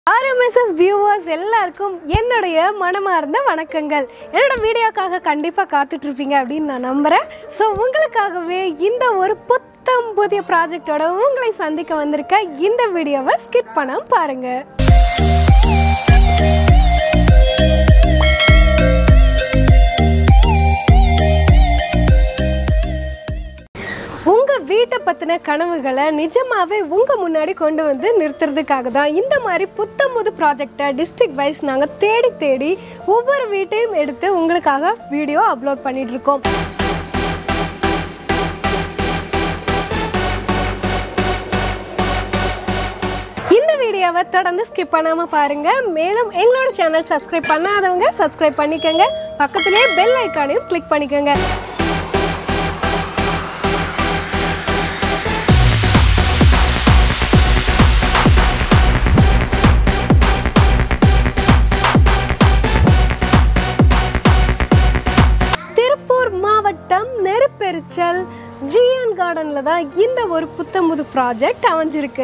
RMSS viewers எல்லாருக்கும் என்னுடைய மனமார்ந்த வணக்கங்கள் என்னோட வீடியோக்காக கண்டிப்பாக காத்துட்ருப்பீங்க அப்படின்னு நான் நம்புகிறேன் ஸோ உங்களுக்காகவே இந்த ஒரு புத்தம் புதிய ப்ராஜெக்டோட உங்களை சந்திக்க வந்திருக்க இந்த வீடியோவை ஸ்கிப் பண்ணாம பாருங்கள் உங்கள் வீட்டை பற்றின கனவுகளை நிஜமாவே உங்கள் முன்னாடி கொண்டு வந்து நிறுத்துறதுக்காக தான் இந்த மாதிரி புத்தம் புது ப்ராஜெக்டை டிஸ்ட்ரிக்ட் வைஸ் நாங்கள் தேடி தேடி ஒவ்வொரு வீட்டையும் எடுத்து உங்களுக்காக வீடியோ அப்லோட் பண்ணிட்டு இருக்கோம் இந்த வீடியோவை தொடர்ந்து ஸ்கிப் பண்ணாமல் பாருங்கள் மேலும் எங்களோட சேனல் சப்ஸ்கிரைப் பண்ணாதவங்க சப்ஸ்கிரைப் பண்ணிக்கோங்க பக்கத்துலேயே பெல் ஐக்கானையும் கிளிக் பண்ணிக்கோங்க திருப்பூர் மாவட்டம் நெருப்பெரிச்சல் ஜிஎன் கார்டனில் தான் இந்த ஒரு புத்தம்புது ப்ராஜெக்ட் அமைஞ்சிருக்கு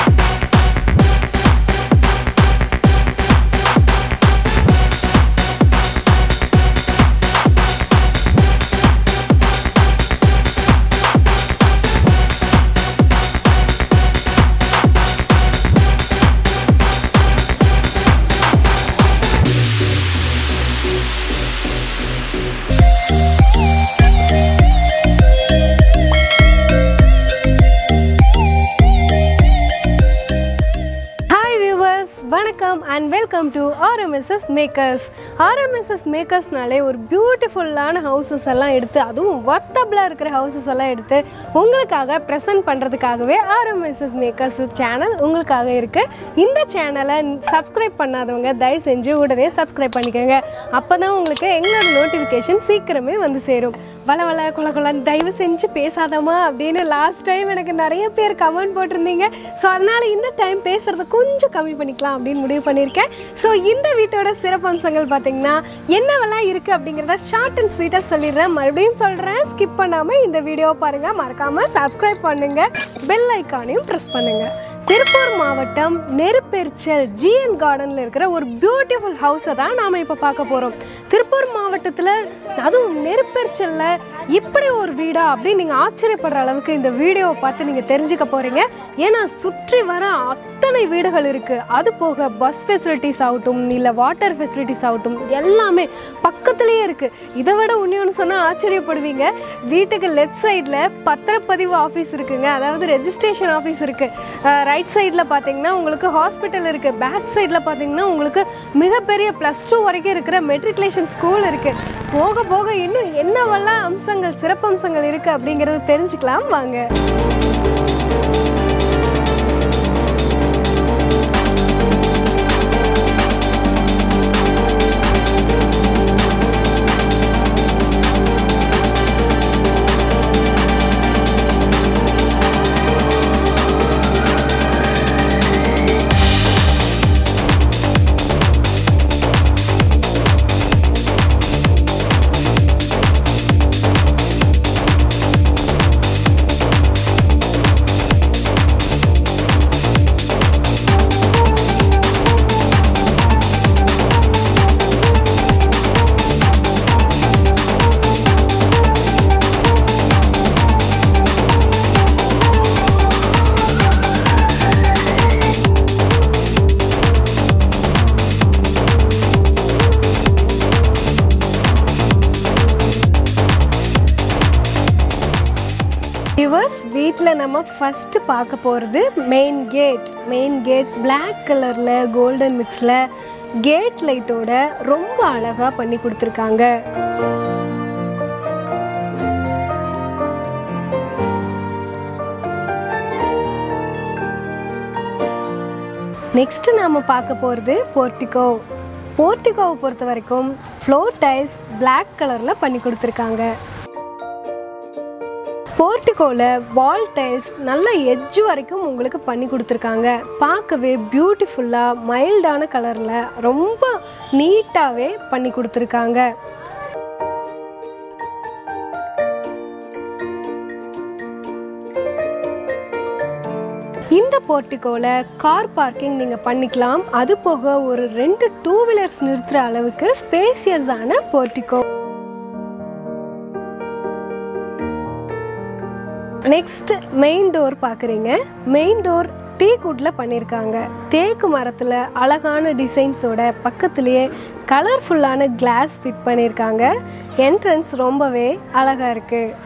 ஹாய் வியூவர்ஸ் வணக்கம் and welcome to RMSS makers RMSS மேக்கர்ஸ்னாலே ஒரு பியூட்டிஃபுல்லான ஹவுசஸ் எல்லாம் எடுத்து அதுவும் ஒர்த்தபிளாக இருக்கிற ஹவுசஸ் எல்லாம் எடுத்து உங்களுக்காக ப்ரெசென்ட் பண்ணுறதுக்காகவே ஆர்எம்எஸ்எஸ் மேக்கர்ஸ் சேனல் உங்களுக்காக இருக்குது இந்த சேனலை சப்ஸ்கிரைப் பண்ணாதவங்க தயவு செஞ்சு உடனே சப்ஸ்கிரைப் பண்ணிக்கோங்க அப்போ தான் உங்களுக்கு எங்களோட நோட்டிஃபிகேஷன் சீக்கிரமே வந்து சேரும் வள வள குல குலன்னு தயவு செஞ்சு பேசாதம்மா அப்படின்னு லாஸ்ட் டைம் எனக்கு நிறைய பேர் கமெண்ட் போட்டிருந்தீங்க ஸோ அதனால் இந்த டைம் பேசுகிறத கொஞ்சம் கம்மி பண்ணிக்கலாம் அப்படின்னு முடிவு பண்ணியிருக்கேன் ஸோ இந்த வீட்டோட சிறப்பம்சங்கள் பார்த்தீங்கன்னா என்னவெல்லாம் இருக்குது அப்படிங்கிறத ஷார்ட் அண்ட் ஸ்வீட்டாக சொல்லிடுறேன் மறுபடியும் சொல்கிறேன் ஸ்கிப் பண்ணாமல் இந்த வீடியோவை பாருங்கள் மறக்காமல் சப்ஸ்கிரைப் பண்ணுங்கள் பெல் ஐக்கானையும் ப்ரெஸ் பண்ணுங்கள் திருப்பூர் மாவட்டம் நெருப்பெரிச்சல் ஜிஎன் கார்டனில் இருக்கிற ஒரு பியூட்டிஃபுல் ஹவுஸை தான் நாம் இப்போ பார்க்க போகிறோம் திருப்பூர் மாவட்டத்தில் அதுவும் நெருப்பெரிச்சலில் இப்படி ஒரு வீடா அப்படின்னு நீங்கள் ஆச்சரியப்படுற அளவுக்கு இந்த வீடியோவை பார்த்து நீங்கள் தெரிஞ்சுக்க போகிறீங்க ஏன்னா சுற்றி வர அத்தனை வீடுகள் இருக்குது அது போக பஸ் ஃபெசிலிட்டிஸ் ஆகட்டும் இல்லை வாட்டர் ஃபெசிலிட்டிஸ் ஆகட்டும் எல்லாமே பக்கத்துலேயே இருக்குது இதை விட ஒன்று சொன்னால் ஆச்சரியப்படுவீங்க வீட்டுக்கு லெஃப்ட் சைடில் பத்திரப்பதிவு ஆஃபீஸ் இருக்குங்க அதாவது ரெஜிஸ்ட்ரேஷன் ஆஃபீஸ் இருக்குது ரைட் சைடில் பார்த்தீங்கன்னா உங்களுக்கு ஹாஸ்பிட்டல் இருக்குது பேக் சைடில் பார்த்தீங்கன்னா உங்களுக்கு மிகப்பெரிய ப்ளஸ் டூ வரைக்கும் இருக்கிற மெட்ரிகுலேஷன் ஸ்கூல் இருக்குது போக போக இன்னும் என்னவெல்லாம் அம்சங்கள் சிறப்பம்சங்கள் இருக்குது அப்படிங்கிறத தெரிஞ்சுக்கலாம் வாங்க வியூவர்ஸ் வீட்டில் நம்ம ஃபஸ்ட்டு பார்க்க போகிறது main gate main gate Black கலரில் கோல்டன் மிக்ஸில் கேட் லைட்டோட ரொம்ப அழகாக பண்ணி கொடுத்துருக்காங்க நெக்ஸ்ட் நாம பார்க்க போகிறது போர்ட்டிகோ போர்ட்டிகோவை பொறுத்த வரைக்கும் ஃப்ளோர் டைல்ஸ் Black கலரில் பண்ணி கொடுத்துருக்காங்க போர்ட்டிகோவில் வால் டைல்ஸ் நல்ல எட்ஜ் வரைக்கும் உங்களுக்கு பண்ணி கொடுத்துருக்காங்க பார்க்கவே பியூட்டிஃபுல்லாக மைல்டான கலரில் ரொம்ப நீட்டாகவே பண்ணி கொடுத்துருக்காங்க இந்த போர்ட்டிகோவில் கார் பார்க்கிங் நீங்கள் பண்ணிக்கலாம் அது போக ஒரு ரெண்டு டூ வீலர்ஸ் நிறுத்துகிற அளவுக்கு ஸ்பேசியஸான போர்ட்டிகோ நெக்ஸ்ட் மெயின் டோர் பார்க்குறீங்க மெயின் டோர் டீ குட்டில் பண்ணியிருக்காங்க தேக்கு மரத்தில் அழகான டிசைன்ஸோட பக்கத்துலேயே கலர்ஃபுல்லான கிளாஸ் ஃபிட் பண்ணியிருக்காங்க என்ட்ரன்ஸ் ரொம்பவே அழகாக இருக்குது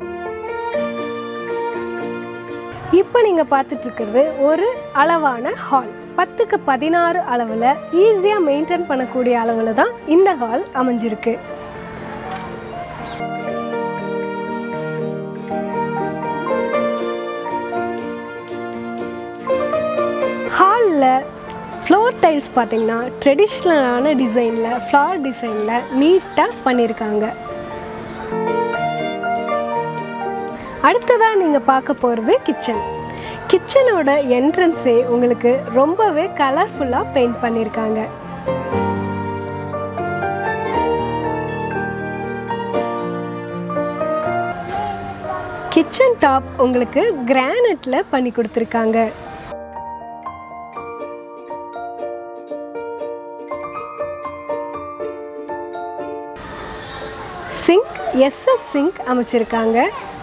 இப்போ நீங்கள் பார்த்துட்டு இருக்கிறது ஒரு அளவான ஹால் பத்துக்கு பதினாறு அளவில் ஈஸியாக மெயின்டைன் பண்ணக்கூடிய அளவில் தான் இந்த ஹால் அமைஞ்சிருக்கு ஹாலில் ஃப்ளோர் டைல்ஸ் பார்த்தீங்கன்னா ட்ரெடிஷ்னலான டிசைனில் ஃப்ளார் டிசைனில் நீட்டாக பண்ணியிருக்காங்க அடுத்ததாக நீங்கள் பார்க்க போகிறது கிச்சன் கிச்சனோட என்ட்ரன்ஸே உங்களுக்கு ரொம்பவே கலர்ஃபுல்லாக பெயிண்ட் பண்ணியிருக்காங்க கிச்சன் டாப் உங்களுக்கு கிரானைட்டில் பண்ணி கொடுத்துருக்காங்க சிங்க் எஸ்எஸ் சிங்க் அமைச்சிருக்காங்க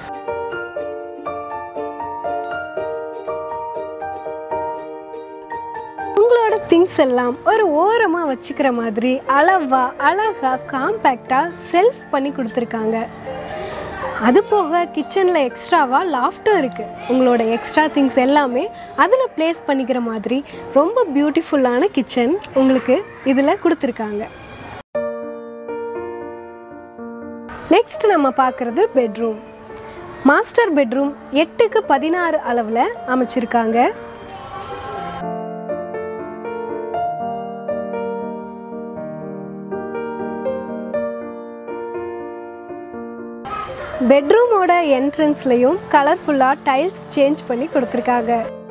உங்களோட திங்ஸ் எல்லாம் ஒரு ஓரமாக வச்சுக்கிற மாதிரி அளவா அழகா காம்பேக்டாக செல்ஃப் பண்ணி கொடுத்துருக்காங்க அது போக கிச்சனில் எக்ஸ்ட்ராவாக லாஃப்ட்டும் இருக்குது உங்களோட எக்ஸ்ட்ரா திங்ஸ் எல்லாமே அதில் ப்ளேஸ் பண்ணிக்கிற மாதிரி ரொம்ப பியூட்டிஃபுல்லான கிச்சன் உங்களுக்கு இதில் கொடுத்துருக்காங்க நெக்ஸ்ட் நம்ம பார்க்குறது பெட்ரூம் மாஸ்டர் பெட்ரூம் எட்டுக்கு பதினாறு அளவில் அமைச்சிருக்காங்க பெட்ரூமோட என்ட்ரன்ஸ்லையும் கலர்ஃபுல்லாக டைல்ஸ் சேஞ்ச் பண்ணி கொடுத்துருக்காங்க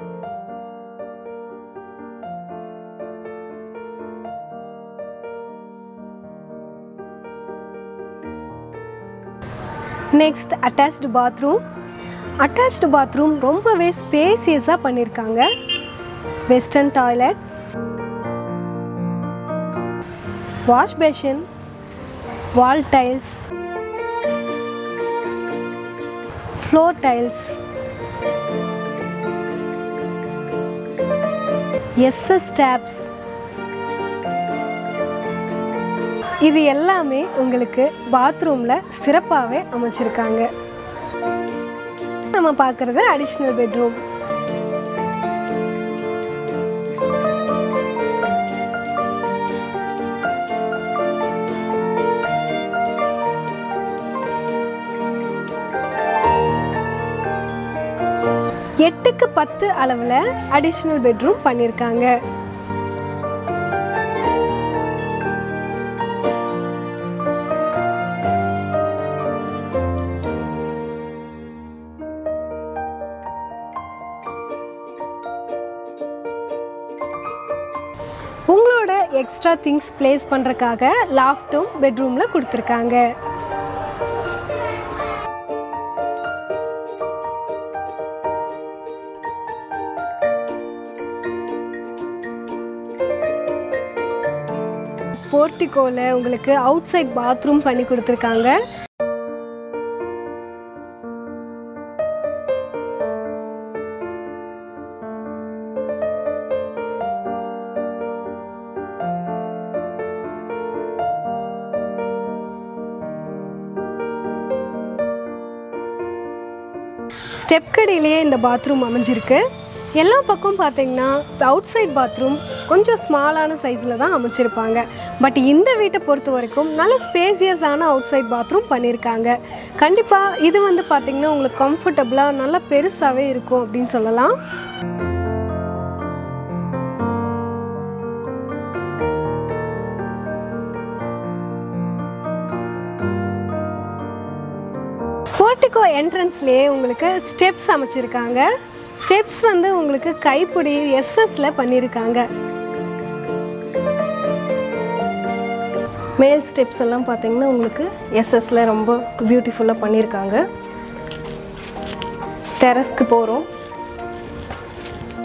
next attached bathroom attached bathroom ரொம்பவே ஸ்பேசியஸாக பண்ணியிருக்காங்க western toilet wash basin wall tiles floor tiles SS taps இது எல்லாமே உங்களுக்கு பாத்ரூமில் சிறப்பாகவே அமைச்சிருக்காங்க நம்ம பார்க்குறது அடிஷ்னல் பெட்ரூம் எட்டுக்கு பத்து அளவில் அடிஷ்னல் பெட்ரூம் பண்ணியிருக்காங்க உங்களோட எக்ஸ்ட்ரா திங்ஸ் ப்ளேஸ் பண்ணுறக்காக லாஃப்ட்டும் பெட்ரூமில் கொடுத்துருக்காங்க போர்ட்டிகோவில் உங்களுக்கு அவுட் சைட் பாத்ரூம் பண்ணி கொடுத்துருக்காங்க ஸ்டெப் கடையிலேயே இந்த பாத்ரூம் அமைஞ்சிருக்கு எல்லா பக்கம் பார்த்தீங்கன்னா அவுட் சைட் பாத்ரூம் கொஞ்சம் ஸ்மாலான சைஸில் தான் அமைச்சிருப்பாங்க பட் இந்த வீட்டை பொறுத்த வரைக்கும் நல்ல ஸ்பேசியஸான அவுட் சைட் பாத்ரூம் பண்ணியிருக்காங்க கண்டிப்பாக இது வந்து பார்த்திங்கன்னா உங்களுக்கு கம்ஃபர்டபுளாக நல்லா பெருசாகவே இருக்கும் அப்படின்னு சொல்லலாம் போர்ட்டிகோ என்ட்ரன்ஸ்லேயே உங்களுக்கு ஸ்டெப்ஸ் அமைச்சிருக்காங்க ஸ்டெப்ஸ் வந்து உங்களுக்கு கைப்பிடி எஸ்எஸ்ல பண்ணியிருக்காங்க மேல் ஸ்டெப்ஸ் எல்லாம் பார்த்தீங்கன்னா உங்களுக்கு எஸ்எஸ்ல ரொம்ப பியூட்டிஃபுல்லாக பண்ணியிருக்காங்க டெரஸ்க்கு போகிறோம்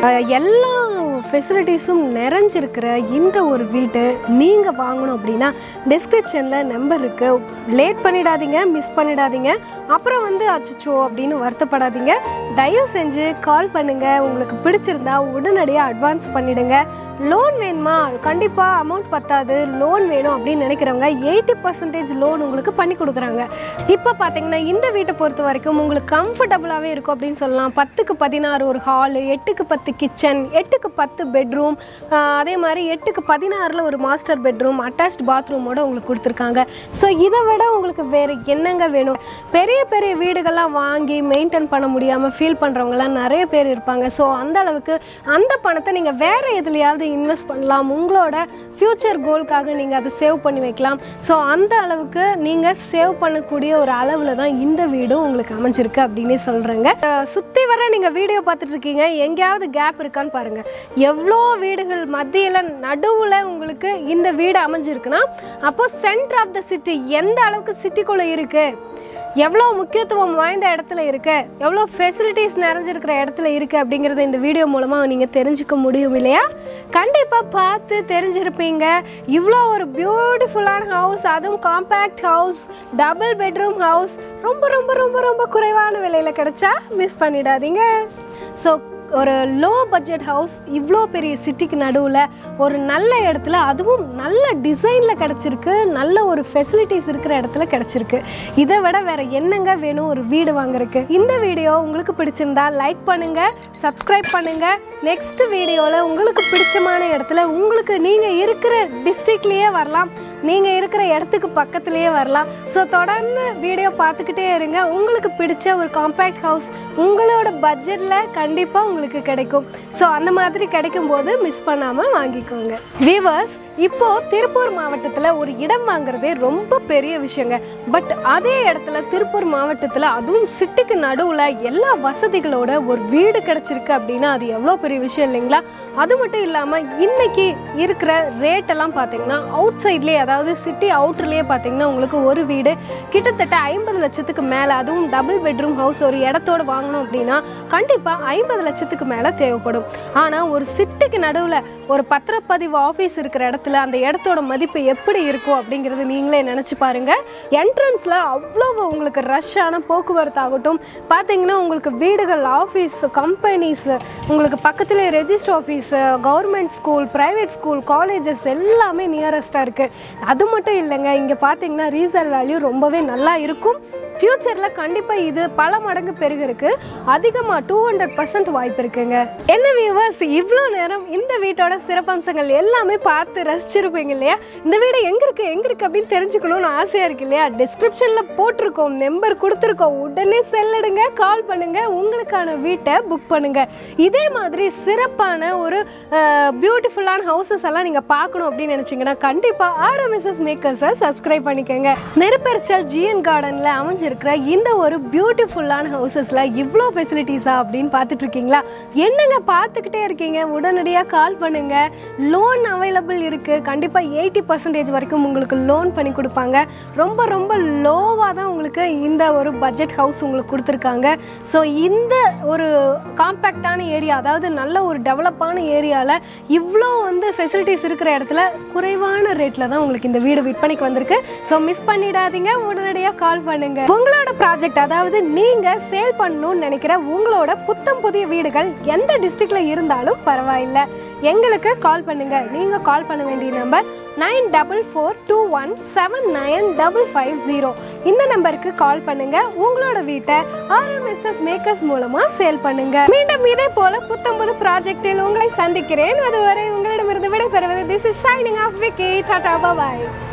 அஹ், எல்லா ஃபெசிலிட்டிஸும் நிறைஞ்சிருக்கிற இந்த ஒரு வீடு நீங்கள் வாங்கணும் அப்படின்னா டிஸ்கிரிப்ஷனில் நம்பர் இருக்குது லேட் பண்ணிடாதீங்க மிஸ் பண்ணிடாதீங்க அப்புறம் வந்து அச்சச்சோ அப்படின்னு வருத்தப்படாதீங்க தயவு செஞ்சு கால் பண்ணுங்கள் உங்களுக்கு பிடிச்சிருந்தா உடனடியாக அட்வான்ஸ் பண்ணிடுங்க லோன் வேணுமா கண்டிப்பாக அமௌண்ட் பத்தாது லோன் வேணும் அப்படின்னு நினைக்கிறவங்க எயிட்டி பர்சன்டேஜ் லோன் உங்களுக்கு பண்ணி கொடுக்குறாங்க இப்போ பார்த்தீங்கன்னா இந்த வீட்டை பொறுத்த வரைக்கும் உங்களுக்கு கம்ஃபர்டபுளாகவே இருக்கும் அப்படின்னு சொல்லலாம் பத்துக்கு பதினாறு ஒரு ஹாலு எட்டுக்கு பத்து கிச்சன் எட்டுக்கு பத்து பெட்ரூம் அதே மாதிரி எட்டுக்கு பதினாறில் ஒரு மாஸ்டர் பெட்ரூம் அட்டாச்ட் பாத்ரூமோட உங்களுக்கு கொடுத்துருக்காங்க ஸோ இதை விட உங்களுக்கு வேறு என்னங்க வேணும் பெரிய பெரிய வீடுகள்லாம் வாங்கி மெயின்டைன் பண்ண முடியாமல் ஃபீல் பண்ணுறவங்கலாம் நிறைய பேர் இருப்பாங்க ஸோ அந்த அளவுக்கு அந்த பணத்தை நீங்கள் வேறு எதுலையாவது இன்வெஸ்ட் பண்ணலாம் உங்களோட ஃப்யூச்சர் கோல்க்காக நீங்கள் அதை சேவ் பண்ணி வைக்கலாம் ஸோ அந்த அளவுக்கு நீங்கள் சேவ் பண்ணக்கூடிய ஒரு அளவில் தான் இந்த வீடும் உங்களுக்கு அமைஞ்சிருக்கு அப்படின்னே சொல்கிறேங்க சுற்றி வர நீங்கள் வீடியோ பார்த்துட்டு இருக்கீங்க எங்கேயாவது கேப் இருக்கான்னு பாருங்கள் எவ்வளோ வீடுகள் மத்தியில் நடுவில் உங்களுக்கு இந்த வீடு அமைஞ்சிருக்குன்னா அப்போ சென்டர் ஆஃப் த சிட்டி எந்த அளவுக்கு சிட்டிக்குள்ளே இருக்குது எவ்வளோ முக்கியத்துவம் வாய்ந்த இடத்துல இருக்கு எவ்வளோ ஃபெசிலிட்டிஸ் நிறைஞ்சிருக்கிற இடத்துல இருக்கு அப்படிங்கிறத இந்த வீடியோ மூலமாக நீங்கள் தெரிஞ்சுக்க முடியும் இல்லையா கண்டிப்பாக பார்த்து தெரிஞ்சிருப்பீங்க இவ்வளோ ஒரு பியூட்டிஃபுல்லான ஹவுஸ் அதுவும் compact house double bedroom house ரொம்ப ரொம்ப ரொம்ப ரொம்ப குறைவான விலையில் கிடைச்சா மிஸ் பண்ணிடாதீங்க ஸோ ஒரு லோ பட்ஜெட் ஹவுஸ் இவ்வளோ பெரிய சிட்டிக்கு நடுவில் ஒரு நல்ல இடத்துல அதுவும் நல்ல டிசைனில் கிடச்சிருக்கு நல்ல ஒரு ஃபெசிலிட்டிஸ் இருக்கிற இடத்துல கிடச்சிருக்கு இதை விட வேற என்னங்க வேணும் ஒரு வீடு வாங்குறதுக்கு இந்த வீடியோ உங்களுக்கு பிடிச்சிருந்தா லைக் பண்ணுங்கள் சப்ஸ்கிரைப் பண்ணுங்கள் நெக்ஸ்ட் வீடியோவில் உங்களுக்கு பிடிச்சமான இடத்துல உங்களுக்கு நீங்கள் இருக்கிற டிஸ்ட்ரிக்ட்லேயே வரலாம் நீங்கள் இருக்கிற இடத்துக்கு பக்கத்துலேயே வரலாம் ஸோ தொடர்ந்து வீடியோ பார்த்துக்கிட்டே இருங்க உங்களுக்கு பிடிச்ச ஒரு காம்பேக்ட் ஹவுஸ் உங்களோட பட்ஜெட்டில் கண்டிப்பாக உங்களுக்கு கிடைக்கும் ஸோ அந்த மாதிரி கிடைக்கும் போது மிஸ் பண்ணாமல் வாங்கிக்கோங்க வீவர்ஸ் இப்போ திருப்பூர் மாவட்டத்தில் ஒரு இடம் வாங்குறதே ரொம்ப பெரிய விஷயங்க பட் அதே இடத்துல திருப்பூர் மாவட்டத்தில் அதுவும் சிட்டிக்கு நடுவில் எல்லா வசதிகளோட ஒரு வீடு கிடைச்சிருக்கு அப்படின்னா அது எவ்வளோ பெரிய விஷயம் இல்லைங்களா அது மட்டும் இல்லாமல் இன்னைக்கு இருக்கிற ரேட் எல்லாம் பார்த்தீங்கன்னா அவுட் சைட்லேயே அதாவது சிட்டி அவுட்டர்லேயே பார்த்தீங்கன்னா உங்களுக்கு ஒரு வீடு கிட்டத்தட்ட ஐம்பது லட்சத்துக்கு மேலே அதுவும் டபுள் பெட்ரூம் ஹவுஸ் ஒரு இடத்தோட வாங்கணும் அப்படின்னா கண்டிப்பாக ஐம்பது லட்சத்துக்கு மேலே தேவைப்படும் ஆனால் ஒரு சிட்டிக்கு நடுவில் ஒரு பத்திரப்பதிவு ஆஃபீஸ் இருக்கிற இடத்துல அந்த இடத்தோட மதிப்பு எப்படி இருக்கும் அப்படிங்கிறது நீங்களே நினச்சி பாருங்க என்ட்ரன்ஸில் அவ்வளோ உங்களுக்கு ரஷ்ஷான போக்குவரத்து ஆகட்டும் பார்த்தீங்கன்னா உங்களுக்கு வீடுகள் ஆஃபீஸ் கம்பெனிஸ் உங்களுக்கு பக்கத்துலேயே register office government school private school colleges எல்லாமே நியரஸ்ட்டாக இருக்குது அது மட்டும் இல்லைங்க இங்கே பார்த்தீங்கன்னா ரீசேல் வேல்யூ ரொம்பவே நல்லா இருக்கும் ஃப்யூச்சரில் கண்டிப்பாக இது பல மடங்கு பெருகிறதுக்கு அதிகமாக டூ ஹண்ட்ரட் பர்சன்ட் வாய்ப்பு இருக்குங்க என்ன வியூவர்ஸ் இவ்வளோ நேரம் இந்த வீட்டோட சிறப்பம்சங்கள் எல்லாமே பார்த்து ரசிச்சிருப்பீங்க இல்லையா இந்த வீடு எங்கே இருக்குது எங்கே இருக்குது அப்படின்னு தெரிஞ்சுக்கணும்னு ஆசையாக இருக்கு இல்லையா டிஸ்கிரிப்ஷனில் போட்டிருக்கோம் நம்பர் கொடுத்துருக்கோம் உடனே செல்லிடுங்க கால் பண்ணுங்க உங்களுக்கான வீட்டை புக் பண்ணுங்க இதே மாதிரி சிறப்பான ஒரு பியூட்டிஃபுல்லான ஹவுசஸ் எல்லாம் நீங்கள் பார்க்கணும் அப்படின்னு நினச்சிங்கன்னா கண்டிப்பாக ஆர்எம்எஸ்எஸ் மேக்கர்ஸை சப்ஸ்கிரைப் பண்ணிக்கோங்க நெருப்பெரிச்சல் ஜிஎன் கார்டனில் அமைஞ்சிருக்கிற இந்த ஒரு பியூட்டிஃபுல்லான ஹவுசஸில் இவ்வளோ ஃபெசிலிட்டிஸா அப்படின்னு பார்த்துட்டு இருக்கீங்களா என்னங்க பார்த்துக்கிட்டே இருக்கீங்க உடனடியாக கால் பண்ணுங்க லோன் அவைலபிள் இருக்குது கண்டிப்பாக எயிட்டி பர்சன்டேஜ் வரைக்கும் உங்களுக்கு லோன் பண்ணி கொடுப்பாங்க ரொம்ப ரொம்ப லோவாக தான் உங்களுக்கு இந்த ஒரு பட்ஜெட் ஹவுஸ் உங்களுக்கு கொடுத்துருக்காங்க ஸோ இந்த ஒரு காம்பேக்டான ஏரியா அதாவது நல்ல ஒரு டெவலப்பான ஏரியாவில் இவ்வளோ வந்து ஃபெசிலிட்டிஸ் இருக்கிற இடத்துல குறைவான ரேட்டில் தான் உங்களுக்கு இந்த வீடு விற்பனைக்கு வந்திருக்கு ஸோ மிஸ் பண்ணிடாதீங்க உடனடியாக கால் பண்ணுங்க உங்களோட ப்ராஜெக்ட் அதாவது நீங்கள் சேல் பண்ணணும்னு நினைக்கிற உங்களோட புத்தம் புதிய வீடுகள் எந்த டிஸ்ட்ரிக்ட்ல இருந்தாலும் பரவாயில்லை எங்களுக்கு கால் பண்ணுங்க நீங்கள் கால் பண்ண வேண்டிய number nine double four two one seven nine double five zero இந்த நம்பருக்கு கால் பண்ணுங்க உங்களோட வீட்டை ஆர்எம்எஸ்எஸ் மேக்கர்ஸ் மூலமா சேல் பண்ணுங்க மீண்டும் இதே போல புத்தம்பது ப்ராஜெக்டில் உங்களை சந்திக்கிறேன் அதுவரை உங்களிடமிருந்து விடைபெறுவது this is signing off Vicky tata bye